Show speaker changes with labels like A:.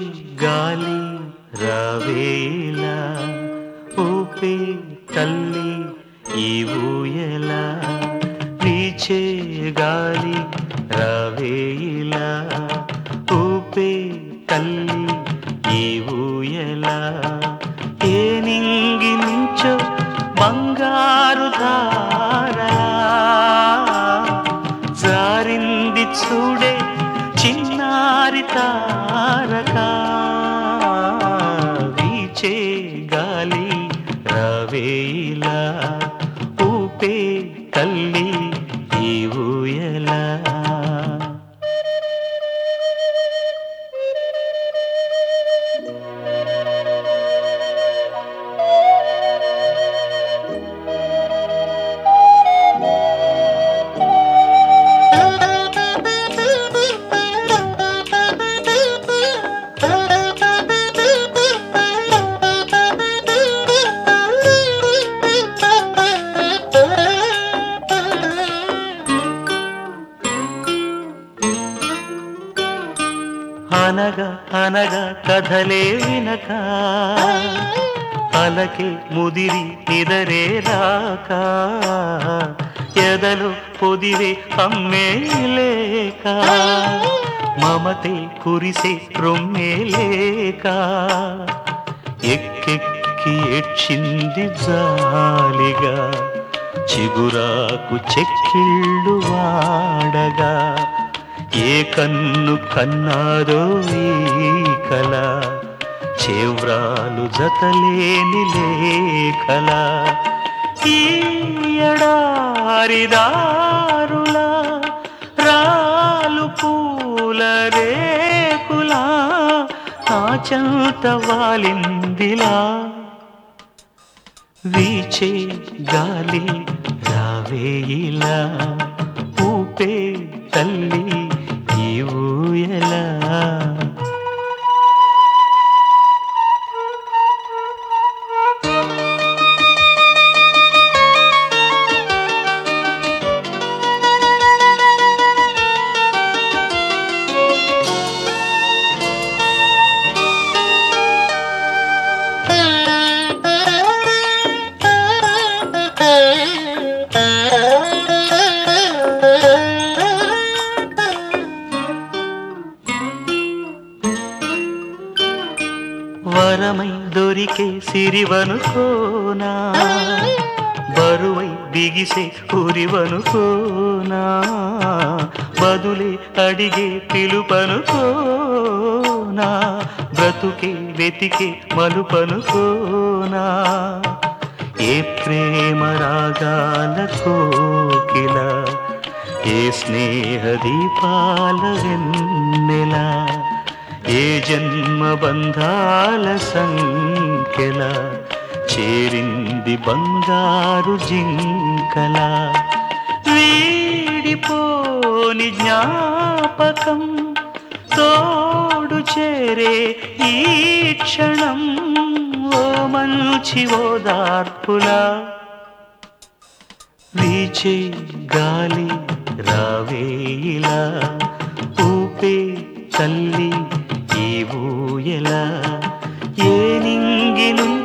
A: గాలి రావేలా ఊపే తల్లి ఈ ఊయల వీచే గాలి రావేలా ఊపే తల్లి ఈ ఊయల ఏ నింగి నుంచో బంగారు ధారా జారింది చూడే చిన్నారి తారక వీచే గాలి రవేలా ఊపే తల్లి ఈ ఊయలా అనగా అనగా కథలే వినక అలకి ముదిరి నిదరే రాక ఎదలు పొదిరే అమ్మే లేక మమతే కురిసే రొమ్మే లేక ఎక్కెక్కి ఏడ్చింది జాలిగా చిగురాకు చెక్కిళ్ళు వాడగా ఏ కన్ను కన్నారో ఈ కల చేవ్రాలు జతలేని లేఖల ఈ ఎడారిదారుల రాలు పూల రేకులా నా చెంత వాలిందిలా వీచే గాలి రావేయిలా ఊపే తల్లి ఈ ఊయలా వరమై దొరికే సిరివనుకోనా బరువై బిగిసే ఉరివనుకోనా బదులే అడిగే పిలుపనుకోనా బ్రతుకే వెతికే మలుపనుకోనా ఏ ప్రేమ రాగాల కోకిల ఏ స్నేహ దీపాల వెన్నెల ఏ జన్మ బంధాల సంఖ్యల చేరింది బంగారు జింకల వీడిపోని జ్ఞాపకం తోడు చేరే ఈ క్షణం ఓ మంచి ఓదార్పులా వీచే గాలి రావేయిలా ఊపే తల్లి ఈ ఊయల ఏ నింగి నుంచి